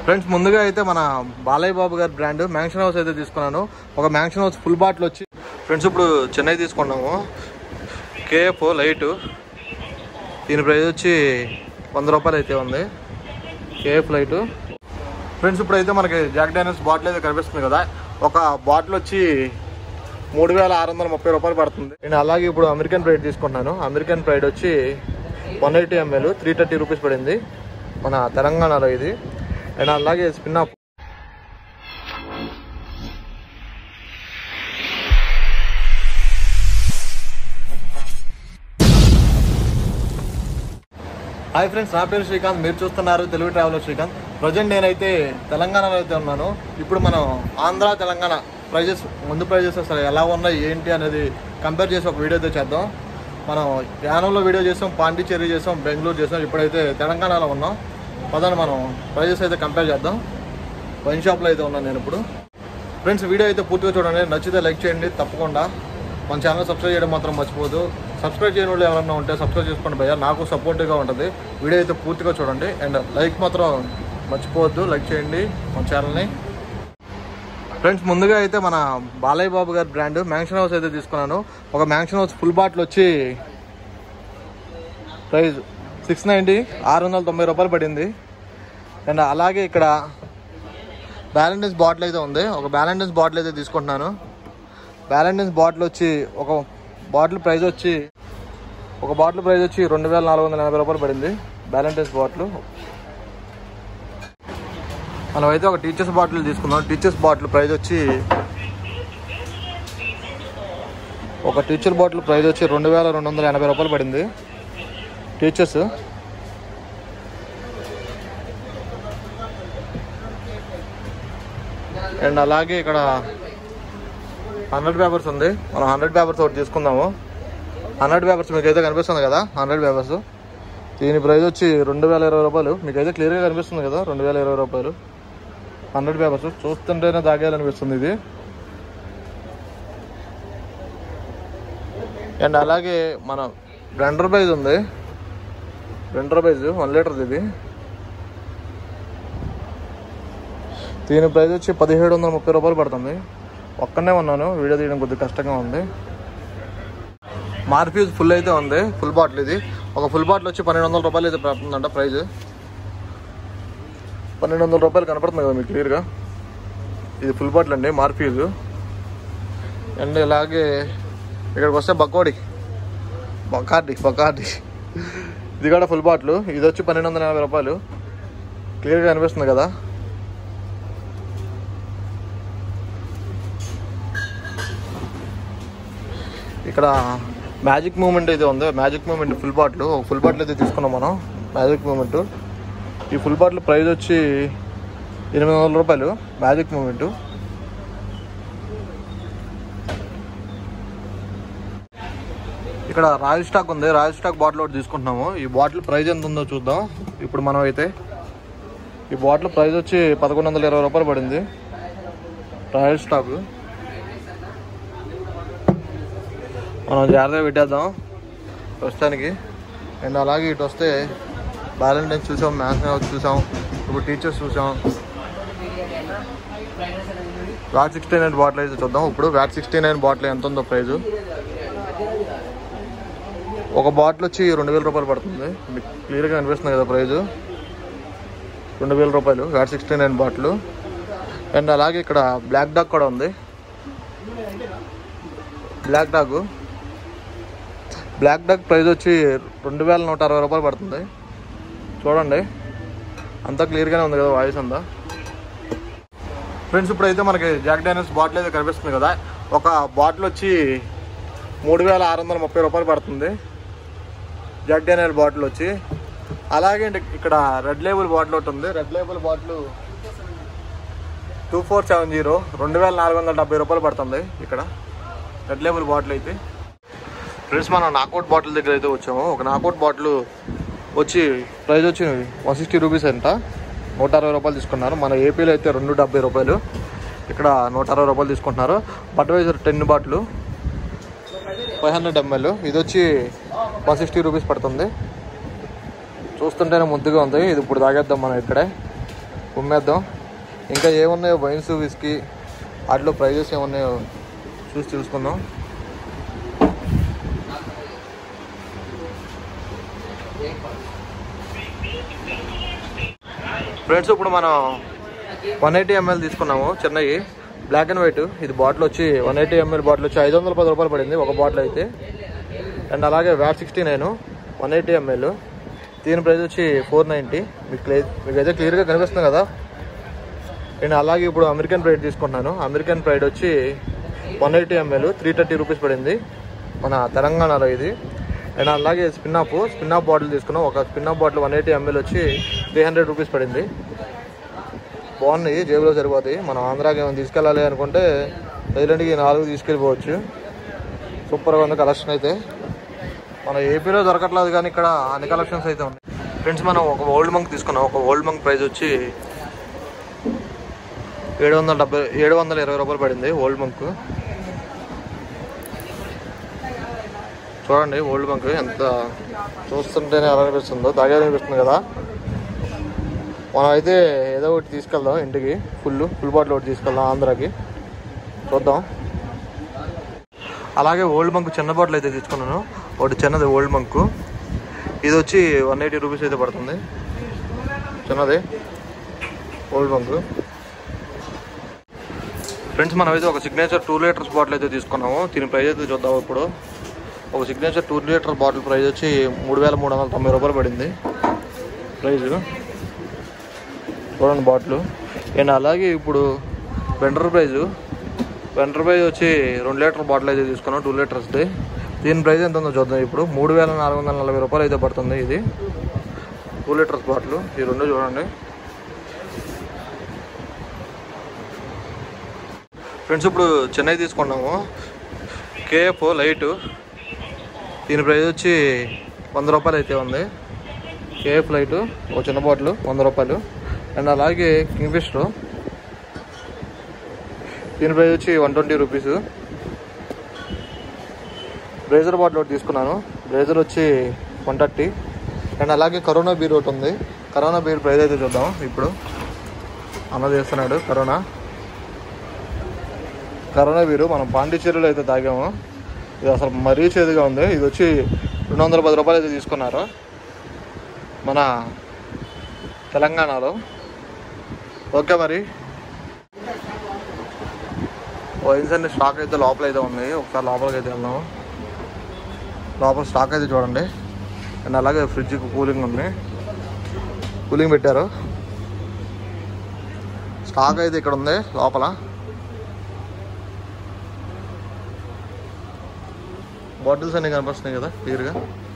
friends ముందుగా అయితే మన బాలయ్య బాబు గారి బ్రాండ్ మ్యాంక్షన్ హౌస్ అయితే తీసుకున్నాను ఒక మ్యాంక్షన్ హౌస్ ఫుల్ బాటిల్ వచ్చి ఫ్రెండ్స్ ఇప్పుడు చెన్నై తీసుకున్నాము కేఎఫ్ లైట్ దీని ప్రైస్ వచ్చి వంద రూపాయలు అయితే ఉంది కేఎఫ్ లైట్ ఫ్రెండ్స్ ఇప్పుడు అయితే మనకి జాక్ డైనస్ బాటిల్ అయితే కనిపిస్తుంది కదా ఒక బాటిల్ వచ్చి మూడు వేల ఆరు వందల ముప్పై రూపాయలు పడుతుంది నేను అలాగే ఇప్పుడు అమెరికన్ ప్రైడ్ తీసుకుంటున్నాను అమెరికన్ ప్రైడ్ వచ్చి one eighty ML three thirty rupees పడింది మన తెలంగాణలో ఇది అండ్ అలాగే స్పిన్ ఆఫ్ హాయ్ ఫ్రెండ్స్ నా పేరు శ్రీకాంత్ మీరు చూస్తున్నారు తెలుగు ట్రావెలర్ శ్రీకాంత్ ప్రజెంట్ నేనైతే తెలంగాణలో అయితే ఉన్నాను ఇప్పుడు మనం ఆంధ్ర తెలంగాణ ప్రైజెస్ ముందు ప్రైజెస్ అసలు ఎలా ఉన్నాయి ఏంటి అనేది కంపేర్ చేసి ఒక వీడియో అయితే చేద్దాం మనం యానంలో వీడియో చేసాం పాండిచ్చేరి చేసాం బెంగళూరు చేసాం ఇప్పుడైతే తెలంగాణలో ఉన్నాం పదండి మనం ప్రైజెస్ అయితే కంపేర్ చేద్దాం వైన్ షాప్లో అయితే ఉన్నాను నేను ఇప్పుడు ఫ్రెండ్స్ వీడియో అయితే పూర్తిగా చూడండి నచ్చితే లైక్ చేయండి తప్పకుండా మన ఛానల్ సబ్స్క్రైబ్ చేయడం మాత్రం మర్చిపోదు సబ్స్క్రైబ్ చేయని వాళ్ళు ఎవరైనా ఉంటే సబ్స్క్రైబ్ చేసుకోండి భయ్య నాకు సపోర్టివ్గా ఉంటుంది వీడియో అయితే పూర్తిగా చూడండి అండ్ లైక్ మాత్రం మర్చిపోవద్దు లైక్ చేయండి మన ఛానల్ని ఫ్రెండ్స్ ముందుగా అయితే మన బాలయ్య బాబు గారి బ్రాండ్ మ్యాంక్షన్ హౌస్ అయితే తీసుకున్నాను ఒక మ్యాంక్షన్ హౌస్ ఫుల్ బాటిల్ వచ్చి ప్రైస్ సిక్స్ నైంటీ ఆరు వందల తొంభై రూపాయలు పడింది అండ్ అలాగే ఇక్కడ బ్యాలెండెన్స్ బాటిల్ అయితే ఉంది ఒక బ్యాలెండెన్స్ బాటిల్ అయితే తీసుకుంటున్నాను బ్యాలెండెన్స్ బాటిల్ వచ్చి ఒక బాటిల్ ప్రైస్ వచ్చి ఒక బాటిల్ ప్రైస్ వచ్చి రెండు వేల నాలుగు వందల ఎనభై రూపాయలు పడింది బ్యాలెండెన్స్ బాటిల్ మనం అయితే ఒక టీచర్స్ బాటిల్ తీసుకున్నాం టీచర్స్ బాటిల్ ప్రైస్ వచ్చి ఒక టీచర్ బాటిల్ ప్రైస్ వచ్చి రెండు వేల రెండు వందల ఎనభై రూపాయలు పడింది టీచర్స్ అండ్ అలాగే ఇక్కడ హండ్రెడ్ పేపర్స్ ఉంది మనం హండ్రెడ్ పేపర్స్ ఒకటి తీసుకుందాము హండ్రెడ్ పేపర్స్ మీకు అయితే కనిపిస్తుంది కదా హండ్రెడ్ పేపర్స్ దీని ప్రైస్ వచ్చి రెండు వేల ఇరవై రూపాయలు మీకు అయితే క్లియర్గా కనిపిస్తుంది కదా రెండు వేల ఇరవై రూపాయలు హండ్రెడ్ పేపర్స్ చూస్తుంటేనే తాగేయాలనిపిస్తుంది ఇది అండ్ అలాగే మన బ్లెండర్ బైజ్ ఉంది బ్లెండర్ బైజ్ వన్ లీటర్ది ఇది దీని ప్రైస్ వచ్చి పదిహేడు వందల ముప్పై రూపాయలు పడుతుంది ఒక్కనే ఉన్నాను వీడియో తీయడం కొద్దిగా కష్టంగా ఉంది మార్ఫ్యూజ్ ఫుల్ అయితే ఉంది ఫుల్ బాటిల్ ఇది ఒక ఫుల్ బాటిల్ వచ్చి పన్నెండు వందల రూపాయలు అయితే పడుతుందంట ప్రైస్ పన్నెండు వందల రూపాయలు కనపడుతుంది కదా మీకు క్లియర్గా ఇది ఫుల్ బాటిల్ అండి మార్ఫ్యూజ్ అండ్ ఇలాగే ఇక్కడికి వస్తే బకోడి బకార్డి బకార్డి ఇది కూడా ఫుల్ బాటిల్ ఇది వచ్చి పన్నెండు వందల యాభై రూపాయలు క్లియర్గా కనిపిస్తుంది కదా ఇక్కడ మ్యాజిక్ మూమెంట్ అయితే ఉంది మ్యాజిక్ మూమెంట్ ఫుల్ బాటిల్ ఒక ఫుల్ బాటిల్ అయితే తీసుకున్నాం మనం మ్యాజిక్ మూమెంట్ ఈ ఫుల్ బాటిల్ ప్రైస్ వచ్చి ఎనిమిది వందల రూపాయలు మ్యాజిక్ మూమెంట్ ఇక్కడ రాయల్ స్టాక్ ఉంది రాయల్ స్టాక్ బాటిల్ ఒకటి తీసుకుంటున్నాము ఈ బాటిల్ ప్రైస్ ఎంత ఉందో చూద్దాం ఇప్పుడు మనం అయితే ఈ బాటిల్ ప్రైస్ వచ్చి పదకొండు వందల ఇరవై రూపాయలు పడింది రాయల్ స్టాక్ మనం జాగ్రత్తగా పెట్టేద్దాం ప్రస్తుతానికి అండ్ అలాగే ఇటు వస్తే బ్యాలెంటైన్స్ చూసాం మ్యాథ్స్ హౌస్ చూసాం ఇప్పుడు టీచర్స్ చూసాం వ్యాట్ సిక్స్టీ నైన్ బాటిల్ అయితే చూద్దాం ఇప్పుడు వ్యాట్ సిక్స్టీ నైన్ బాటిల్ ఎంత ఉందో ప్రైజు ఒక బాటిల్ వచ్చి రెండు వేల రూపాయలు పడుతుంది మీకు క్లియర్గా అనిపిస్తుంది కదా ప్రైజు రెండు వేల రూపాయలు VAT sixty nine bottle and అలాగే ఇక్కడ బ్లాక్ డాగ్ కూడా ఉంది Black Dog Black Dog price వచ్చి రెండు వేల నూట అరవై రూపాయలు పడుతుంది చూడండి అంతా క్లియర్గానే ఉంది కదా వాయిస్ అంతా ఫ్రెండ్స్ ఇప్పుడైతే మనకి జాక్ డైనస్ బాటిల్ అయితే కనిపిస్తుంది కదా ఒక బాటిల్ వచ్చి మూడు వేల ఆరు వందల ముప్పై రూపాయలు పడుతుంది జాక్ డైనల్ బాటిల్ వచ్చి అలాగే ఇక్కడ రెడ్ లేబుల్ బాటిల్ ఒకటి ఉంది red label bottle two four seven zero రెండు వేల నాలుగు వందల డెబ్బై రూపాయలు పడుతుంది ఇక్కడ రెడ్ లేబుల్ బాటిల్ అయితే ఫ్రెండ్స్ మనం నాకౌట్ బాటిల్ దగ్గర అయితే వచ్చాము ఒక నాకౌట్ బాటిల్ వచ్చి ప్రైస్ వచ్చి వన్ సిక్స్టీ రూపీస్ అంట నూట అరవై రూపాయలు తీసుకున్నారు మన ఏపీలో అయితే రెండు డెబ్బై రూపాయలు ఇక్కడ నూట అరవై రూపాయలు తీసుకుంటున్నారు Budweiser ten bottle five hundred ML ఇది వచ్చి వన్ సిక్స్టీ రూపీస్ పడుతుంది చూస్తుంటేనే ముద్దుగా ఉంది ఇది ఇప్పుడు తాగేద్దాం మనం ఇక్కడే ఉమ్మేద్దాం ఇంకా ఏమున్నాయో వైన్స్ విస్కీ వాటిలో ప్రైజెస్ ఏమున్నాయో చూసి చూసుకుందాం ఫ్రెండ్స్ ఇప్పుడు మనం వన్ ఎయిటీ ఎంఎల్ తీసుకున్నాము చెన్నై బ్లాక్ అండ్ వైట్ ఇది బాటిల్ వచ్చి వన్ ఎయిటీ ఎంఎల్ బాటిల్ వచ్చి ఐదు వందల పది రూపాయలు పడింది ఒక బాటిల్ అయితే అండ్ అలాగే VAT sixty nine one eighty ML దీని ప్రైస్ వచ్చి ఫోర్ నైంటీ మీకు క్లియర్ మీకు అయితే క్లియర్గా కనిపిస్తుంది కదా నేను అలాగే ఇప్పుడు అమెరికన్ ప్రైడ్ తీసుకుంటున్నాను అమెరికన్ ప్రైడ్ వచ్చి one eighty ML three thirty rupees పడింది మన తెలంగాణలో ఇది అండ్ అలాగే spin off spin off bottle తీసుకున్నాం ఒక spin off bottle one eighty ML వచ్చి త్రీ హండ్రెడ్ రూపీస్ పడింది బాగున్నాయి జేబులో సరిపోతాయి మనం ఆంధ్రాకి ఏమైనా తీసుకెళ్ళాలి అనుకుంటే సైలెంట్కి ఈ నాలుగు తీసుకెళ్ళిపోవచ్చు సూపర్గా ఉంది కలెక్షన్ అయితే మన ఏపీలో దొరకట్లేదు కానీ ఇక్కడ అన్ని కలెక్షన్స్ అయితే ఉన్నాయి ఫ్రెండ్స్ మనం ఒక ఓల్డ్ మంక్ తీసుకున్నాం ఒక ఓల్డ్ మంక్ ప్రైస్ వచ్చి ఏడు వందల డెబ్బై ఏడు వందల ఇరవై రూపాయలు పడింది ఓల్డ్ మంక్ చూడండి ఓల్డ్ బంక్ ఎంత చూస్తుంటేనే ఎలా అనిపిస్తుందో తాగే అనిపిస్తుంది కదా మనం అయితే ఏదో ఒకటి తీసుకెళ్దాం ఇంటికి ఫుల్ ఫుల్ బాటిల్ ఒకటి తీసుకెళ్దాం ఆంధ్రాకి చూద్దాం అలాగే ఓల్డ్ బంక్ చిన్న బాటిల్ అయితే తీసుకున్నాను ఒకటి చిన్నది ఓల్డ్ బంక్ ఇది వచ్చి వన్ ఎయిటీ రూపీస్ అయితే పడుతుంది చిన్నది ఓల్డ్ బంక్ ఫ్రెండ్స్ మనం అయితే ఒక సిగ్నేచర్ టూ లీటర్స్ బాటిల్ అయితే తీసుకున్నాము దీని ప్రైస్ అయితే చూద్దాం ఇప్పుడు ఒక Signature two litre bottle price వచ్చి మూడు వేల మూడు వందల తొంభై రూపాయలు పడింది ప్రైస్ చూడండి బాటిల్ అండ్ అలాగే ఇప్పుడు వెండర్ ప్రైజ్ వెండర్ ప్రైజ్ వచ్చి రెండు లీటర్ బాటిల్ అయితే తీసుకున్నాం టూ లీటర్స్ది దీని ప్రైస్ ఎంత ఉందో చూద్దాం ఇప్పుడు మూడు వేల నాలుగు వందల నలభై రూపాయలు అయితే పడుతుంది ఇది టూ లీటర్స్ బాటిల్ ఈ రెండు చూడండి ఫ్రెండ్స్ ఇప్పుడు చెన్నై తీసుకున్నాము కేఎఫ్ లైట్ దీని ప్రైస్ వచ్చి వంద రూపాయలు అయితే ఉంది కేఎఫ్ లైట్ ఒక చిన్న బాటిల్ వంద రూపాయలు అండ్ అలాగే కింగ్ఫిషర్ దీని ప్రైస్ వచ్చి one twenty rupees Breezer bottle ఒకటి తీసుకున్నాను బ్రేజర్ వచ్చి వన్ థర్టీ అండ్ అలాగే కరోనా బీర్ ఒకటి ఉంది కరోనా బీర్ ప్రైస్ అయితే చూద్దాం ఇప్పుడు అన్న చేస్తున్నాడు కరోనా కరోనా బీరు మనం పాండిచ్చేరిలో అయితే తాగాము ఇది అసలు మరీ చేదుగా ఉంది ఇది వచ్చి రెండు వందల పది రూపాయలు అయితే తీసుకున్నారు మన తెలంగాణలో ఓకే మరి వైన్స్ అన్ని స్టాక్ అయితే లోపల అయితే ఉంది ఒకసారి లోపలికి అయితే వెళ్దాము లోపల స్టాక్ అయితే చూడండి అండ్ అలాగే ఫ్రిడ్జ్కి కూలింగ్ ఉంది కూలింగ్ పెట్టారు స్టాక్ అయితే ఇక్కడ ఉంది లోపల బాటిల్స్ అన్ని కనిపిస్తున్నాయి కదా క్లియర్గా